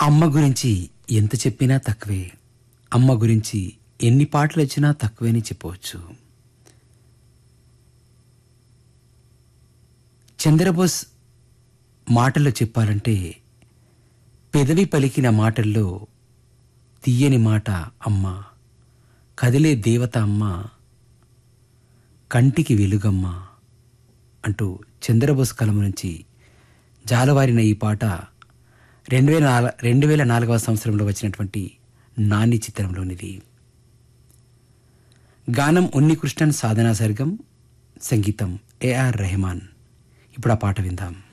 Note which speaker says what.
Speaker 1: అమ్మ గురించి ఎంత చెప్పినా తక్కువే అమ్మ గురించి ఎన్ని పాటలు వచ్చినా తక్కువేని చెప్పవచ్చు చంద్రబోస్ మాటల్లో చెప్పాలంటే పెదవి పలికిన మాటల్లో తీయని మాట అమ్మ కదిలే దేవత అమ్మ కంటికి వెలుగమ్మ అంటూ చంద్రబోస్ కలం నుంచి జాలవారిన ఈ పాట రెండు వేల నాల రెండు వేల నాలుగవ సంవత్సరంలో వచ్చినటువంటి నాని చిత్రంలోనిది గానం ఉన్నికృష్ణన్ సాధనా సర్గం సంగీతం ఏఆర్ రెహమాన్ ఇప్పుడు ఆ పాట విందాం